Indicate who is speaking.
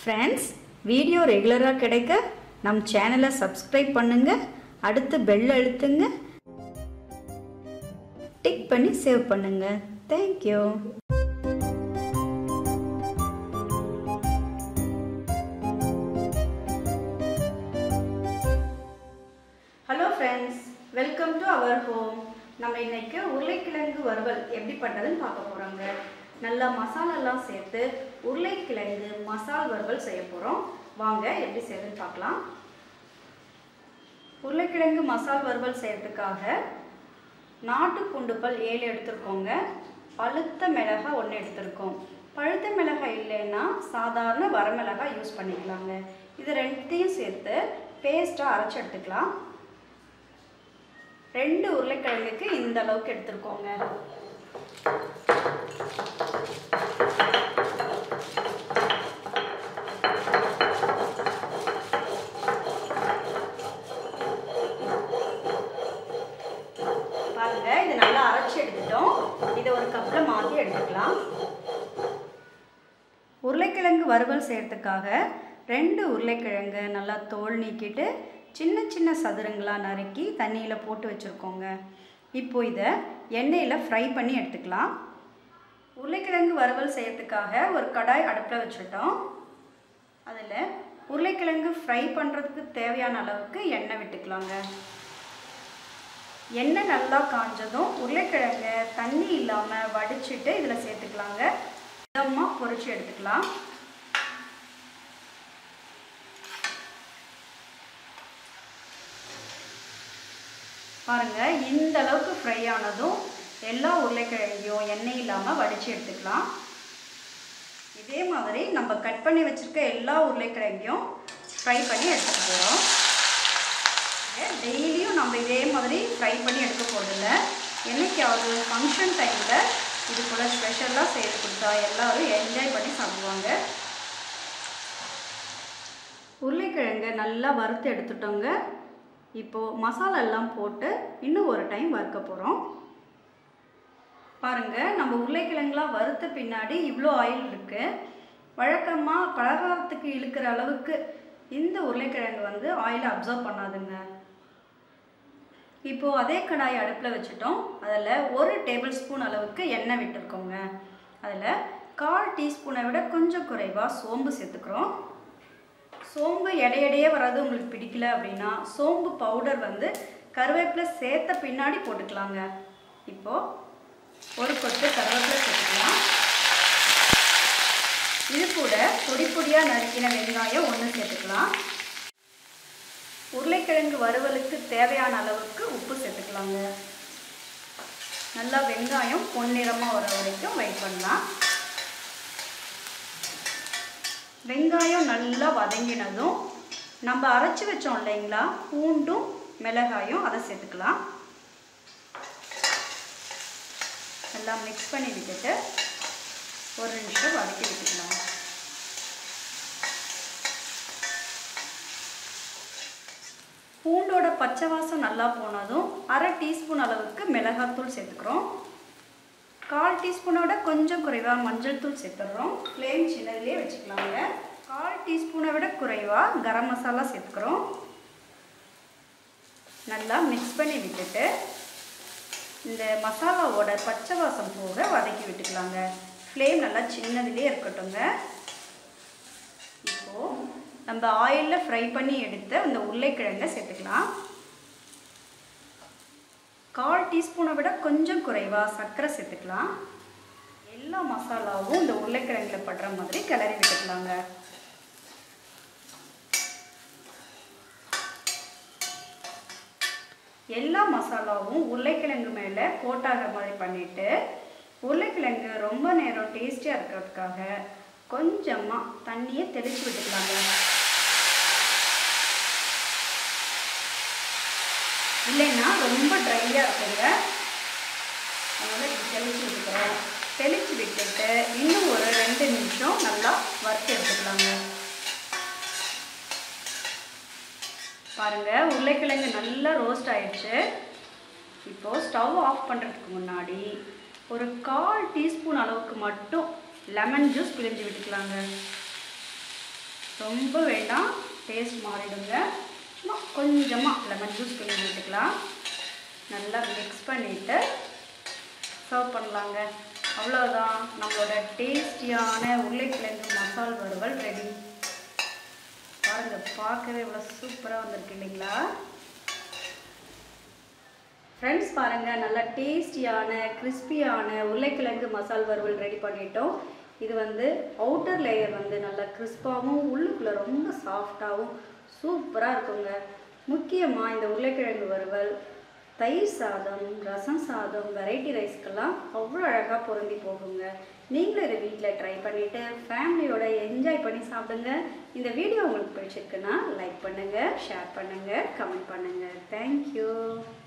Speaker 1: friends video ரெகுலராக கிடைக்க நம் சேனலை சப்ஸ்கிரைப் பண்ணுங்க அடுத்து பெல் அழுத்துங்க டிக் பண்ணி சேவ் பண்ணுங்க thank you hello friends welcome to our home நம்ம இன்னைக்கு உருளைக்கிழங்கு வறுவல் எப்படி பண்ணுறதுன்னு பார்க்க போகிறோங்க நல்லா மசாலாலாம் சேர்த்து உருளைக்கிழங்கு மசால் வறுவல் செய்ய போகிறோம் வாங்க எப்படி செய்யறதுன்னு பார்க்கலாம் உருளைக்கிழங்கு மசால் வறுவல் செய்யறதுக்காக நாட்டு பூண்டுப்பல் ஏழு எடுத்துருக்கோங்க பழுத்த மிளகாய் ஒன்று எடுத்திருக்கோம் பழுத்த மிளகாய் இல்லைன்னா சாதாரண வரமிளகாய் யூஸ் பண்ணிக்கலாங்க இது ரெண்டையும் சேர்த்து பேஸ்ட்டாக அரைச்சி எடுத்துக்கலாம் ரெண்டு உருளைக்கிழங்குக்கு இந்த அளவுக்கு எடுத்துருக்கோங்க பாருங்க இது நல்லா அரைச்சி எடுத்துட்டோம் இதை ஒரு கப்பில் மாற்றி எடுத்துக்கலாம் உருளைக்கிழங்கு வறுவல் செய்யறதுக்காக ரெண்டு உருளைக்கிழங்கு நல்லா தோல் நீக்கிட்டு சின்ன சின்ன சதுரங்களாக நறுக்கி தண்ணியில் போட்டு வச்சுருக்கோங்க இப்போ இதை எண்ணெயில் ஃப்ரை பண்ணி எடுத்துக்கலாம் உருளைக்கிழங்கு வறுவல் செய்யறதுக்காக ஒரு கடாய் அடுப்பில் வச்சுட்டோம் அதில் உருளைக்கிழங்கு ஃப்ரை பண்ணுறதுக்கு தேவையான அளவுக்கு எண்ணெய் விட்டுக்கலாங்க எண்ணெய் நல்லா காஞ்சதும் உருளைக்கிழங்க தண்ணி இல்லாமல் வடிச்சிட்டு இதில் சேர்த்துக்கலாங்க இதமாக பொரிச்சு எடுத்துக்கலாம் பாருங்க இந்த அளவுக்கு ஃப்ரை ஆனதும் எல்லா உருளைக்கிழங்கையும் எண்ணெய் இல்லாமல் வடித்து எடுத்துக்கலாம் இதே மாதிரி நம்ம கட் பண்ணி வச்சுருக்க எல்லா உருளைக்கிழங்கையும் ஃப்ரை பண்ணி எடுத்துக்க போகிறோம் டெய்லியும் நம்ம இதே மாதிரி ஃப்ரை பண்ணி எடுக்க போகிறதில்ல என்னைக்காவது ஃபங்க்ஷன் டைமில் இது போல் ஸ்பெஷலாக செய்து கொடுத்தா எல்லோரும் என்ஜாய் பண்ணி சாப்பிடுவாங்க உருளைக்கிழங்க நல்லா வறுத்து எடுத்துட்டோங்க இப்போது மசாலா எல்லாம் போட்டு இன்னும் ஒரு டைம் வறுக்க போகிறோம் பாருங்கள் நம்ம உருளைக்கிழங்குலாம் வறுத்த பின்னாடி இவ்வளோ ஆயில் இருக்குது வழக்கமாக பலகாரத்துக்கு இழுக்கிற அளவுக்கு இந்த உருளைக்கிழங்கு வந்து ஆயிலை அப்சர்வ் பண்ணாதுங்க இப்போது அதே கடாய் அடுப்பில் வச்சுட்டோம் அதில் ஒரு டேபிள் ஸ்பூன் அளவுக்கு எண்ணெய் விட்டுருக்கோங்க அதில் கால் டீஸ்பூனை விட கொஞ்சம் குறைவாக சோம்பு சேர்த்துக்கிறோம் சோம்பு எடையடையே வராது உங்களுக்கு பிடிக்கல அப்படின்னா சோம்பு பவுடர் வந்து கருவேப்பிலை சேர்த்த பின்னாடி போட்டுக்கலாங்க இப்போது ஒரு கொத்து கருவேப்பிலை சேர்த்துக்கலாம் இது கூட பொடி பொடியாக நறுக்கின வெங்காயம் ஒன்று சேர்த்துக்கலாம் உருளைக்கிழங்கு வறுவலுக்கு தேவையான அளவுக்கு உப்பு சேர்த்துக்கலாங்க நல்லா வெங்காயம் பொன்னிறமாக வர வரைக்கும் வெயிட் பண்ணலாம் வெங்காயம் நல்லா வதங்கினதும் நம்ம அரைச்சி வச்சோம் இல்லைங்களா பூண்டும் மிளகாயும் அதை சேர்த்துக்கலாம் நல்லா மிக்ஸ் பண்ணி விட்டுட்டு ஒரு நிமிஷம் வதக்கி விட்டுக்கலாம் பூண்டோட பச்சை வாசம் நல்லா போனதும் அரை டீஸ்பூன் அளவுக்கு மிளகாத்தூள் சேர்த்துக்கிறோம் கால் டீஸ்பூனோட கொஞ்சம் குறைவாக மஞ்சள் தூள் சேர்த்துடுறோம் ஃப்ளேம் சின்னதுலேயே வச்சுக்கலாங்க கால் டீஸ்பூனை விட குறைவாக கரம் மசாலா சேர்த்துக்கிறோம் நல்லா மிக்ஸ் பண்ணி விட்டுட்டு இந்த மசாலாவோட பச்சை வாசம் போக வதக்கி விட்டுக்கலாங்க ஃப்ளேம் நல்லா சின்னதுலேயே இருக்கட்டுங்க இப்போது நம்ம ஆயிலில் ஃப்ரை பண்ணி எடுத்த இந்த உருளைக்கிழங்கை சேர்த்துக்கலாம் கால் டீஸ்பூனை விட கொஞ்சம் குறைவாக சர்க்கரை சேர்த்துக்கலாம் எல்லா மசாலாவும் இந்த உருளைக்கிழங்குல படுற மாதிரி கிளறி விட்டுக்கலாங்க எல்லா மசாலாவும் உருளைக்கிழங்கு மேலே கோட்டாகிற மாதிரி பண்ணிவிட்டு உருளைக்கிழங்கு ரொம்ப நேரம் டேஸ்டியாக இருக்கிறதுக்காக கொஞ்சமாக தண்ணியை தெளித்து விட்டுக்கலாங்க இல்லைன்னா ரொம்ப ட்ரையாக இருக்குங்க அதனால் இப்படி தெளித்து விட்டுக்கிறோம் தெளித்து விட்டுட்டு இன்னும் ஒரு ரெண்டு நிமிஷம் நல்லா வறுத்து எடுத்துக்கலாங்க பாருங்கள் உருளைக்கிழங்கு நல்லா ரோஸ்ட் ஆயிடுச்சு இப்போது ஸ்டவ் ஆஃப் பண்ணுறதுக்கு முன்னாடி ஒரு கால் டீஸ்பூன் அளவுக்கு மட்டும் லெமன் ஜூஸ் பிழிஞ்சு விட்டுக்கலாங்க ரொம்ப வேண்டாம் டேஸ்ட் மாறிடுங்க சும்மா கொஞ்சமாக லெமன் ஜூஸ் பண்ணி விட்டுக்கலாம் நல்லா மிக்ஸ் பண்ணிவிட்டு சர்வ் பண்ணலாங்க அவ்வளோதான் நம்மளோட டேஸ்டியான உருளைக்கிழங்கு மசால் வறுவல் ரெடி பாருங்க பார்க்கவே இவ்வளோ சூப்பராக வந்திருக்கு இல்லைங்களா ஃப்ரெண்ட்ஸ் பாருங்கள் நல்லா டேஸ்டியான கிறிஸ்பியான உருளைக்கிழங்கு மசால் வறுவல் ரெடி பண்ணிட்டோம் இது வந்து அவுட்டர் லேயர் வந்து நல்லா கிறிஸ்பாகவும் உள்ளுக்குள்ளே ரொம்ப சாஃப்டாகவும் சூப்பராக இருக்குங்க முக்கியமாக இந்த உருளைக்கிழங்கு வறுவல் தயிர் சாதம் ரசம் சாதம் வெரைட்டி ரைஸ்க்கெல்லாம் அவ்வளோ அழகாக பொருந்தி போகுங்க நீங்களும் இதை வீட்டில் ட்ரை பண்ணிவிட்டு ஃபேமிலியோட என்ஜாய் பண்ணி சாப்பிடுங்க இந்த வீடியோ உங்களுக்கு பிடிச்சிருக்குன்னா லைக் பண்ணுங்கள் ஷேர் பண்ணுங்கள் கமெண்ட் பண்ணுங்கள் தேங்க்யூ